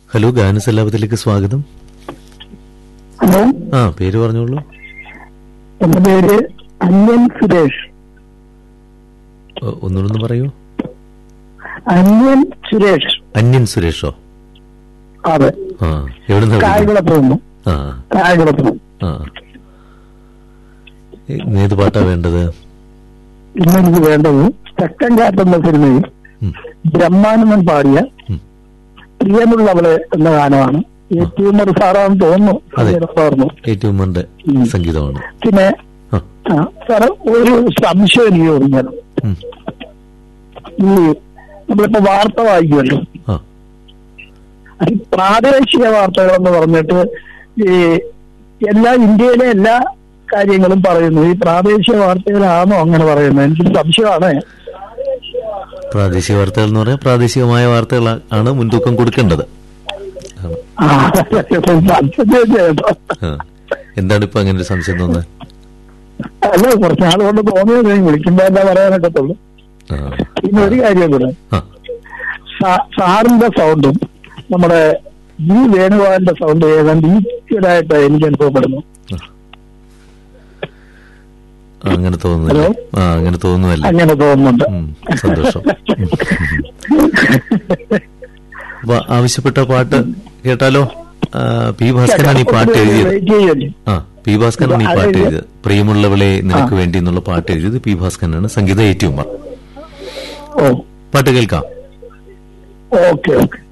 Hello ഗാനസല്ലാപത്തിലേക്ക് സ്വാഗതം hello ആ പേര് പറഞ്ഞോളൂ എന്റെ പേര് അന്യൻ സുരേഷ് ഒ- ഒന്നുകൂടെ പറയൂ അന്യൻ സുരേഷ് അന്യൻ സുരേഷോ അതെ ആ എവിടുന്ന കായകുളത്ത് നിന്നു ആ കായകുളത്ത് നിന്ന് ആ ഏ- ഏത് പാട്ടാ വേണ്ടത് ഇന്ന് എനിക്ക് വേണ്ടത് തെക്കൻ കാറ്റ് എന്ന സിനിമയിൽ ഉം, ബ്രഹ്മാനന്ദൻ പാടിയ ഉം. പ്രിയമുള്ളവള് എന്ന ഗാനമാണ് ഏറ്റവും ഒരു സാറാണെന്ന് തോന്നുന്നു അതെ. ഉറപ്പായിരുന്നു ഏറ്റവും മന്റെ ഉം. സംഗീതമാണ് പിന്നെ ആ, ആ, സാറ് ഒരു സംശയം എനിക്ക് തോന്നിയാണ് ഉം, ഈ നമ്മളിപ്പോ വാർത്ത വായിക്കുമല്ലോ ആ ഈ പ്രാദേശിക വാർത്തകൾ എന്ന് പറഞ്ഞിട്ട് ഈ എല്ലാ ഇന്ത്യയിലെ എല്ലാ കാര്യങ്ങളും പറയുന്നു ഈ പ്രാദേശിക വാർത്തകളാണോ അങ്ങനെ പറയുന്നത് എനിക്കൊരു സംശയമാണ് പ്രാദേശിക വാർത്തകൾ എന്ന് പറയാൻ പ്രാദേശികമായ വാർത്തകൾ ആണ് മുൻതൂക്കം കൊടുക്കേണ്ടത് ആണ്. ആ, സംശയം കേട്ടോ. ആ. എന്താണ് ഇപ്പൊ അങ്ങനെ ഒരു സംശയം തോന്നുന്നത് അല്ല കുറച്ച് നാൾ കൊണ്ട് തോന്നിയത് ഞാൻ വിളിക്കുമ്പോ എന്താ പറയാനൊക്കത്തുള്ളൂ ആ. പിന്നെ ഒരു കാര്യം കൂടെ ആ. സാ- സാറിന്റെ സൗണ്ടും നമ്മുടെ ജി വേണുഗോപാലിന്റെ സൗണ്ട് ഏതാണ്ട് ഈക്വലായിട്ട് എനിക്ക് അനുഭവപ്പെടുന്നു ആ, അങ്ങനെ തോന്നുന്നില്ല ഹലോ? ആ അങ്ങനെ തോന്നുമല്ലേ അങ്ങനെ തോന്നുന്നുണ്ട് ഉം, സന്തോഷം ഉം. അപ്പൊ ആവശ്യപ്പെട്ട പാട്ട് കേട്ടാലോ ആ, പി ഭാസ്കരാണ് ഈ പാട്ട് എഴുതിയത് വെയിറ്റ് ചെയ്യല്ലേ ആ പി ഭാസ്കരനാണ് ഈ അത് പാട്ട് എഴുതിയ- എഴുതിയത് പ്രിയമുള്ളവളെ നിനക്ക് വേണ്ടി എന്നുള്ള പാട്ട് എഴുതിയത് പി ഭാസ്കരനാണ് സംഗീത ഏറ്റുമാർ ഓ പാട്ട് കേൾക്കാം ഓക്കെ ഓക്കെ